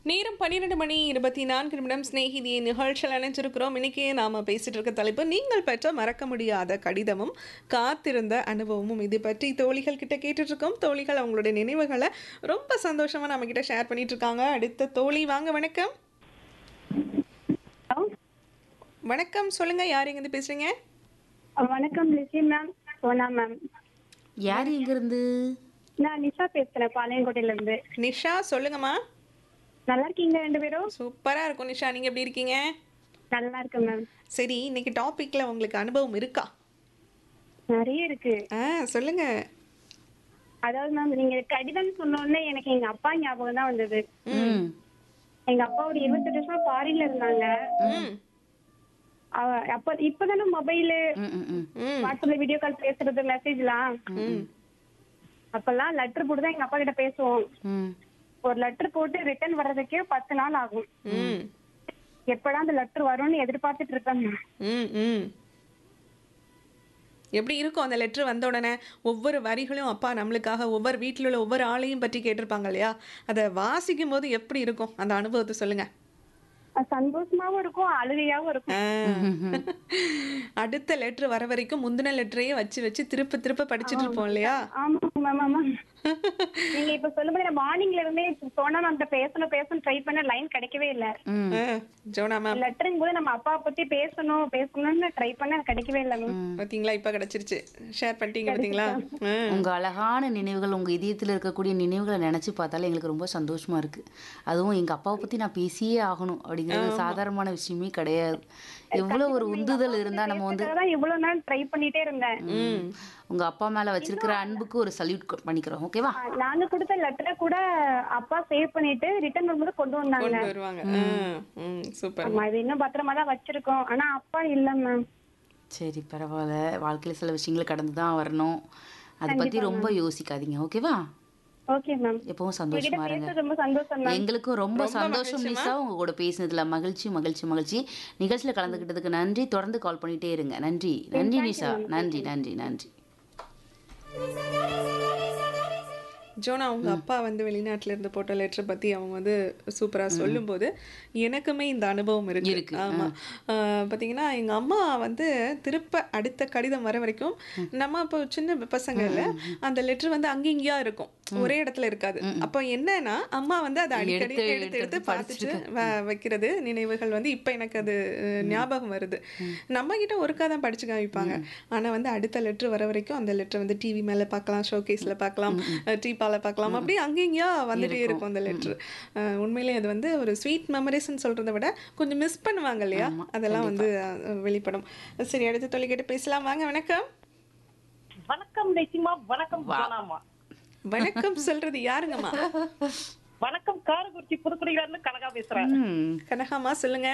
நேரம் பன்னிரெண்டு மணி இருபத்தி நான்கு நிமிடம் சிநேகிதியை நிகழ்ச்சியில் இணைஞ்சிருக்கிறோம் இன்னைக்கு நாம பேசிட்டு இருக்க தலைப்பு நீங்கள் பெற்ற மறக்க முடியாத கடிதமும் காத்திருந்த அனுபவமும் இது பற்றி தோழிகள் கிட்ட கேட்டுட்டு இருக்கோம் தோழிகள் அவங்களுடைய நினைவுகளை ரொம்ப சந்தோஷமா நம்ம கிட்ட ஷேர் பண்ணிட்டு இருக்காங்க அடுத்த தோழி வாங்க வணக்கம் ஹலோ வணக்கம் சொல்லுங்க யார் எங்கிருந்து பேசுறீங்க வணக்கம் லிசி மேம் சோனா மேம் யார் எங்கிருந்து நான் நிஷா பேசுறேன் பாளையங்கோட்டையில இருந்து நிஷா சொல்லுங்கம்மா நல்லா இருக்கீங்க ரெண்டு பேரும் சூப்பரா இருக்கும் நிஷா நீங்க எப்படி இருக்கீங்க நல்லா இருக்கேன் மேம் சரி இன்னைக்கு டாபிக்ல உங்களுக்கு அனுபவம் இருக்கா நிறைய இருக்கு ஆ சொல்லுங்க அதாவது மேம் நீங்க கடிதம் சொன்ன உடனே எனக்கு எங்க அப்பா ஞாபகம் தான் வந்தது ம் எங்க அப்பா ஒரு இருபத்தெட்டு வருஷம் ஃபாரின்ல இருந்தாங்க ம் அவ- அப்ப இப்பதானே மொபைலு ம் ம் ம் ம் வாட்ஸ்அப்ல வீடியோ கால் பேசுறது மெசேஜ்லாம் ம் அப்பெல்லாம் லெட்டர் போட்டு தான் எங்க அப்பா கிட்ட பேசுவோம் ம் ஒரு லெட்டர் போட்டு ரிட்டர்ன் வர்றதுக்கே பத்து நாள் ஆகும் ம் எப்படா அந்த லெட்டர் வரும்னு எதிர்பார்த்துட்டு இருப்பேன் மேம் ம் ம் எப்படி இருக்கும் அந்த லெட்ரு வந்த உடனே ஒவ்வொரு வரிகளும் அப்பா நம்மளுக்காக ஒவ்வொரு வீட்டில் உள்ள ஒவ்வொரு ஆளையும் பற்றி கேட்டிருப்பாங்க இல்லையா அதை வாசிக்கும் போது எப்படி இருக்கும் அந்த அனுபவத்தை சொல்லுங்க அது சந்தோஷமாவும் இருக்கும் அழுகையாவும் இருக்கும் ஆ. அடுத்த லெட்ரு வர வரைக்கும் முந்தின லெட்டரையே வச்சு வச்சு திருப்ப திருப்ப படிச்சுட்டு இருப்போம் இல்லையா ஆமா மேம் ஆமா நீங்க இப்ப சொல்லும்போது நான் மார்னிங்ல இருந்தே சோனா மேம் பேசணும் பேசணும் ட்ரை பண்ண லைன் கிடைக்கவே இல்ல ம் ஆ, ஜோனா மேம் லெட்டரிங் போது நம்ம அப்பா பத்தி பேசணும் பேசணும்னு ட்ரை பண்ண கிடைக்கவே இல்ல மேம் பார்த்தீங்களா இப்போ கிடச்சிருச்சு ஷேர் பண்ணிட்டீங்க பார்த்தீங்களா ஆ. உங்க அழகான நினைவுகள் உங்க இதயத்தில் இருக்கக்கூடிய நினைவுகளை நினைச்சு பார்த்தாலே எங்களுக்கு ரொம்ப சந்தோஷமா இருக்கு அதுவும் எங்க அப்பாவை பத்தி நான் பேசியே ஆகணும் அப்படிங்கிறது சாதாரணமான விஷயமே கிடையாது எவ்வளவு ஒரு உந்துதல் இருந்தா நம்ம வந்து தான் இவ்வளவு நாள் ட்ரை பண்ணிட்டே இருந்தேன் ம் உங்க அப்பா மேல வச்சிருக்கிற அன்புக்கு ஒரு சல்யூட் பண்ணிக்கிறோம் ஓகேவா ஆ, நாங்க கொடுத்த லெட்டரை கூட அப்பா சேவ் பண்ணிட்டு ரிட்டர்ன் வரும்போது கொண்டு வந்தாங்க கொண்டு வருவாங்க ஆ, ம் சூப்பர் ஆமா இது இன்னும் பத்திரமா தான் வச்சிருக்கோம் ஆனா அப்பா இல்ல மேம் சரி பரவாயில்ல வாழ்க்கையில சில விஷயங்களை கடந்து தான் வரணும் அதை பத்தி ரொம்ப யோசிக்காதீங்க ஓகேவா ஓகே மேம் எப்பவும் உங்ககிட்ட சந்தோஷமா இருங்க பேசுறது ரொம்ப சந்தோஷம் மேம் எங்களுக்கும் ரொம்ப சந்தோஷம் நிஷா உங்க கூட பேசினதுல மகிழ்ச்சி மகிழ்ச்சி மகிழ்ச்சி நிகழ்ச்சியில கலந்துக்கிட்டதுக்கு நன்றி தொடர்ந்து கால் பண்ணிட்டே இருங்க நன்றி நன்றி நிஷா நன்றி நன்றி நன்றி ஜோனா அவங்க அப்பா வந்து வெளிநாட்டுல இருந்து போட்ட லெட்டர் பத்தி அவங்க வந்து சூப்பரா சொல்லும்போது எனக்குமே இந்த அனுபவம் இருக்கு இருக்கு, ஆமா ஆஹ் பாத்தீங்கன்னா எங்க அம்மா வந்து திருப்ப அடுத்த கடிதம் வர வரைக்கும் நம்ம இப்போ சின்ன பசங்க இல்ல அந்த லெட்டர் வந்து அங்க இங்கேயா இருக்கும் ஒரே இடத்துல இருக்காது அப்போ என்னன்னா அம்மா வந்து அதை அடிக்கடி எடுத்து, எடுத்து எடுத்து எடுத்து பார்த்துட்டு வ- வைக்கிறது நினைவுகள் வந்து இப்ப எனக்கு அது அஹ், ஞாபகம் வருது நம்ம கிட்ட ஒருக்கா தான் படிச்சு காமிப்பாங்க ஆனா வந்து அடுத்த லெட்டர் வர வரைக்கும் அந்த லெட்டர் வந்து டிவி மேல பார்க்கலாம் ஷோகேஸ்ல பார்க்கலாம் டீப்பால பார்க்கலாம் அப்படி அங்கேயா வந்துட்டே இருக்கும் அந்த லெட்டர் உண்மையிலே அது வந்து ஒரு ஸ்வீட் மெமரிஸ்ன்னு சொல்றதை விட கொஞ்சம் மிஸ் பண்ணுவாங்க இல்லையா அதெல்லாம் வந்து அஹ், வெளிப்படும் சரி அடுத்த தொழில்கிட்ட பேசலாம் வாங்க வணக்கம் வணக்கம் நிச்சிமா வணக்கம் ஜானாமா வணக்கம் சொல்றது யாருங்கம்மா வணக்கம் காரக்குறிச்சி புதுக்குடியில இருந்து கனகா பேசுறேன் ம் கனகாமா சொல்லுங்க